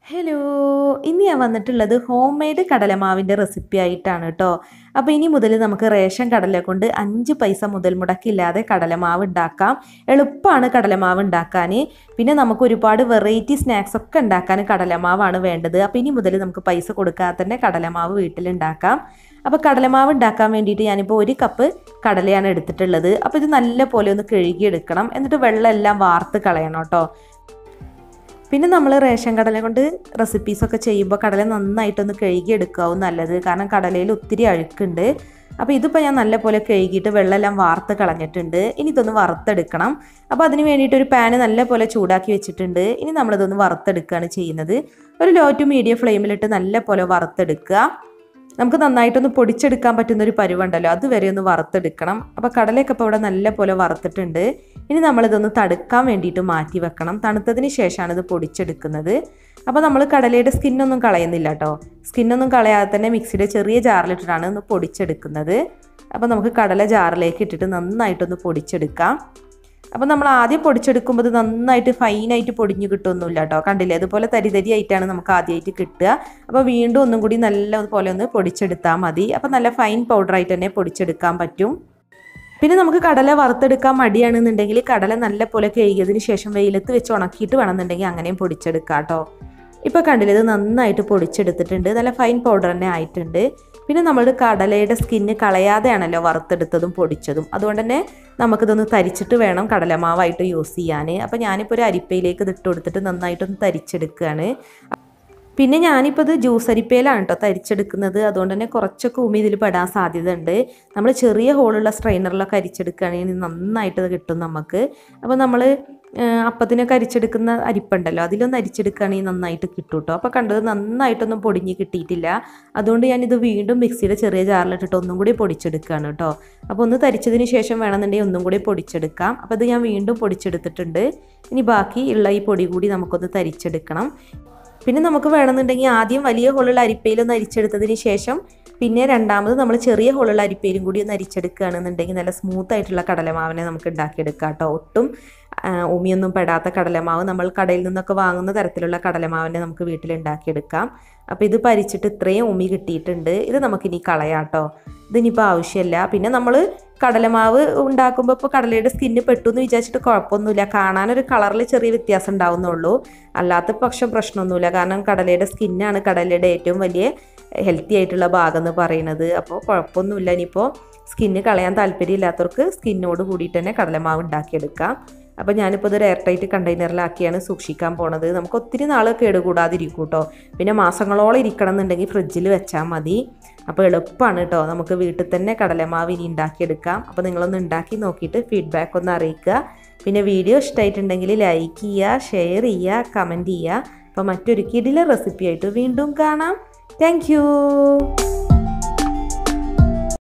hello ഇന്ന് ഞാൻ വന്നിട്ടുള്ളത് ഹോം മെയ്ഡ് കടലമാവിൻ്റെ റെസിപ്പി ആയിട്ടാണ് കേട്ടോ അപ്പോൾ ഇനി മുതൽ നമുക്ക് റേഷൻ കടല കൊണ്ട് അഞ്ച് പൈസ മുതൽ മുടക്കില്ലാതെ കടലമാവ് ഉണ്ടാക്കാം എളുപ്പമാണ് കടലമാവ് ഉണ്ടാക്കാൻ പിന്നെ നമുക്ക് ഒരുപാട് വെറൈറ്റി സ്നാക്സ് ഒക്കെ ഉണ്ടാക്കാൻ കടലമാവാണ് വേണ്ടത് അപ്പോൾ ഇനി മുതൽ നമുക്ക് പൈസ കൊടുക്കാതെ തന്നെ കടലമാവ് വീട്ടിലുണ്ടാക്കാം അപ്പോൾ കടലമാവ് ഉണ്ടാക്കാൻ വേണ്ടിയിട്ട് ഞാനിപ്പോൾ ഒരു കപ്പ് കടലയാണ് എടുത്തിട്ടുള്ളത് അപ്പോൾ ഇത് നല്ല പോലെ ഒന്ന് കഴുകിയെടുക്കണം എന്നിട്ട് വെള്ളം എല്ലാം വാർത്ത് കളയണം കേട്ടോ പിന്നെ നമ്മൾ റേഷൻ കടല കൊണ്ട് റെസിപ്പീസൊക്കെ ചെയ്യുമ്പോൾ കടല നന്നായിട്ടൊന്ന് കഴുകിയെടുക്കാവും നല്ലത് കാരണം കടലയിൽ ഒത്തിരി അഴുക്കുണ്ട് അപ്പോൾ ഇതിപ്പോൾ ഞാൻ നല്ലപോലെ കഴുകിയിട്ട് വെള്ളമെല്ലാം വാർത്ത് കളഞ്ഞിട്ടുണ്ട് ഇനി ഇതൊന്ന് വറുത്തെടുക്കണം അപ്പോൾ അതിന് വേണ്ടിയിട്ട് ഒരു പാന് നല്ലപോലെ ചൂടാക്കി വെച്ചിട്ടുണ്ട് ഇനി നമ്മളിതൊന്ന് വറുത്തെടുക്കുകയാണ് ചെയ്യുന്നത് ഒരു ലോ ടു മീഡിയം ഫ്ലെയിമിലിട്ട് നല്ലപോലെ വറുത്തെടുക്കുക നമുക്ക് നന്നായിട്ടൊന്ന് പൊടിച്ചെടുക്കാൻ പറ്റുന്ന ഒരു പരുവുണ്ടല്ലോ അതുവരെ ഒന്ന് വറുത്തെടുക്കണം അപ്പോൾ കടലയൊക്കെ ഇപ്പോൾ ഇവിടെ നല്ല പോലെ വറുത്തിട്ടുണ്ട് ഇനി നമ്മളിതൊന്ന് തടുക്കാൻ വേണ്ടിയിട്ട് മാറ്റി വെക്കണം തണുത്തതിന് ശേഷമാണ് ഇത് പൊടിച്ചെടുക്കുന്നത് അപ്പോൾ നമ്മൾ കടലയുടെ സ്കിന്നൊന്നും കളയുന്നില്ല കേട്ടോ സ്കിന്നൊന്നും കളയാതെ തന്നെ മിക്സിയുടെ ചെറിയ ജാറിലിട്ടിട്ടാണ് ഒന്ന് പൊടിച്ചെടുക്കുന്നത് അപ്പോൾ നമുക്ക് കടല ജാറിലേക്ക് ഇട്ടിട്ട് നന്നായിട്ടൊന്ന് പൊടിച്ചെടുക്കാം അപ്പോൾ നമ്മൾ ആദ്യം പൊടിച്ചെടുക്കുമ്പോൾ ഇത് നന്നായിട്ട് ഫൈനായിട്ട് പൊടിഞ്ഞു കിട്ടുമൊന്നുമില്ല കേട്ടോ കണ്ടില്ലേ അതുപോലെ തരി തരി ആയിട്ടാണ് നമുക്ക് ആദ്യമായിട്ട് കിട്ടുക അപ്പോൾ വീണ്ടും ഒന്നും കൂടി നല്ല പോലെ ഒന്ന് പൊടിച്ചെടുത്താൽ മതി അപ്പോൾ നല്ല ഫൈൻ പൗഡറായിട്ട് തന്നെ പൊടിച്ചെടുക്കാൻ പറ്റും പിന്നെ നമുക്ക് കടല വറുത്തെടുക്കാൻ മടിയാണെന്നുണ്ടെങ്കിൽ കടല നല്ല പോലെ കഴുകിയതിന് ശേഷം വെയിലത്ത് വെച്ച് ഉണക്കിയിട്ട് വേണമെന്നുണ്ടെങ്കിൽ അങ്ങനെയും പൊടിച്ചെടുക്കാം കേട്ടോ ഇപ്പോൾ കണ്ടില്ലേ ഇത് നന്നായിട്ട് പൊടിച്ചെടുത്തിട്ടുണ്ട് നല്ല ഫൈൻ പൗഡർ തന്നെ ആയിട്ടുണ്ട് പിന്നെ നമ്മൾ കടലയുടെ സ്കിന്ന് കളയാതെയാണല്ലോ വറുത്തെടുത്തതും പൊടിച്ചതും അതുകൊണ്ട് തന്നെ നമുക്കിതൊന്ന് തരിച്ചിട്ട് വേണം കടലമാവായിട്ട് യൂസ് ചെയ്യാൻ അപ്പോൾ ഞാനിപ്പോൾ ഒരു അരിപ്പയിലേക്ക് ഇത് ഇട്ട് കൊടുത്തിട്ട് നന്നായിട്ടൊന്ന് തരിച്ചെടുക്കുകയാണ് പിന്നെ ഞാനിപ്പോൾ ഇത് ജ്യൂസ് അരിപ്പയിലാണ് കേട്ടോ തരിച്ചെടുക്കുന്നത് അതുകൊണ്ട് തന്നെ കുറച്ചൊക്കെ ഉമി ഇതിൽ പെടാൻ സാധ്യത ഉണ്ട് നമ്മൾ ചെറിയ ഹോളുള്ള സ്ട്രെയിനറിലൊക്കെ അരിച്ചെടുക്കുകയാണെങ്കിൽ നന്നായിട്ട് ഇത് കിട്ടും നമുക്ക് അപ്പോൾ നമ്മൾ അപ്പത്തിനൊക്കെ അരിച്ചെടുക്കുന്ന അരിപ്പുണ്ടല്ലോ അതിലൊന്ന് അരിച്ചെടുക്കുകയാണെങ്കിൽ നന്നായിട്ട് കിട്ടും കേട്ടോ അപ്പോൾ കണ്ടത് നന്നായിട്ടൊന്നും പൊടിഞ്ഞ് കിട്ടിയിട്ടില്ല അതുകൊണ്ട് ഞാനിത് വീണ്ടും മിക്സിയുടെ ചെറിയ ജാറിലിട്ടിട്ട് ഒന്നും കൂടി പൊടിച്ചെടുക്കുകയാണ് കേട്ടോ അപ്പോൾ ഒന്ന് തരിച്ചതിന് ശേഷം വേണമെന്നുണ്ടെങ്കിൽ ഒന്നും കൂടി പൊടിച്ചെടുക്കാം അപ്പോൾ ഇത് ഞാൻ വീണ്ടും പൊടിച്ചെടുത്തിട്ടുണ്ട് ഇനി ബാക്കി ഉള്ള ഈ പൊടി കൂടി നമുക്കൊന്ന് തരിച്ചെടുക്കണം പിന്നെ നമുക്ക് വേണമെന്നുണ്ടെങ്കിൽ ആദ്യം വലിയ ഹോളുള്ള അരിപ്പയിലൊന്ന് അരിച്ചെടുത്തതിന് ശേഷം പിന്നെ രണ്ടാമത് നമ്മൾ ചെറിയ ഹോളുള്ള അരിപ്പയിലും കൂടി ഒന്ന് അരിച്ചെടുക്കുകയാണെന്നുണ്ടെങ്കിൽ നല്ല സ്മൂത്ത് ആയിട്ടുള്ള കടലമാവിനെ നമുക്ക് ഉണ്ടാക്കിയെടുക്കാം കേട്ടോ ഒട്ടും ഉമിയൊന്നും പെടാത്ത കടലമാവ് നമ്മൾ കടയിൽ നിന്നൊക്കെ വാങ്ങുന്ന തരത്തിലുള്ള കടലമാവിനെ നമുക്ക് വീട്ടിൽ ഉണ്ടാക്കിയെടുക്കാം അപ്പോൾ ഇത് പരിച്ചിട്ട് ഇത്രയും ഉമി കിട്ടിയിട്ടുണ്ട് ഇത് നമുക്കിനി കളയാം കേട്ടോ ഇതിനിപ്പോൾ ആവശ്യമില്ല പിന്നെ നമ്മൾ കടലമാവ് ഉണ്ടാക്കുമ്പോൾ ഇപ്പോൾ കടലയുടെ സ്കിന്ന് പെട്ടു എന്ന് വിചാരിച്ചിട്ട് കുഴപ്പമൊന്നുമില്ല കാണാനൊരു കളറിൽ ചെറിയ വ്യത്യാസം ഉണ്ടാവുന്നുള്ളൂ അല്ലാത്ത പക്ഷം പ്രശ്നമൊന്നുമില്ല കാരണം കടലയുടെ സ്കിന്നാണ് കടലയുടെ ഏറ്റവും വലിയ ഹെൽത്തി ആയിട്ടുള്ള ഭാഗം എന്ന് പറയുന്നത് അപ്പോൾ കുഴപ്പമൊന്നുമില്ല ഇനിയിപ്പോൾ സ്കിന്ന് കളയാൻ താല്പര്യമില്ലാത്തവർക്ക് സ്കിന്നോട് കൂടിയിട്ട് തന്നെ കടലമാവ് ഉണ്ടാക്കിയെടുക്കാം അപ്പോൾ ഞാനിപ്പോൾ ഇതൊരു എയർ ടൈറ്റ് കണ്ടെയ്നറിലാക്കിയാണ് സൂക്ഷിക്കാൻ പോണത് നമുക്ക് ഒത്തിരി നാൾ കേടുകൂടാതിരിക്കും കേട്ടോ പിന്നെ മാസങ്ങളോളം ഇരിക്കണം എന്നുണ്ടെങ്കിൽ ഫ്രിഡ്ജിൽ വെച്ചാൽ മതി അപ്പോൾ എളുപ്പമാണ് കേട്ടോ നമുക്ക് വീട്ടിൽ തന്നെ കടലമാവ് ഇനി ഉണ്ടാക്കിയെടുക്കാം അപ്പോൾ നിങ്ങളൊന്ന് ഉണ്ടാക്കി നോക്കിയിട്ട് ഫീഡ്ബാക്ക് ഒന്ന് അറിയിക്കുക പിന്നെ വീഡിയോ ഇഷ്ടമായിട്ടുണ്ടെങ്കിൽ ലൈക്ക് ചെയ്യുക ഷെയർ ചെയ്യുക കമൻറ്റ് ചെയ്യുക അപ്പോൾ മറ്റൊരു കിടില റെസിപ്പി ആയിട്ട് വീണ്ടും കാണാം താങ്ക്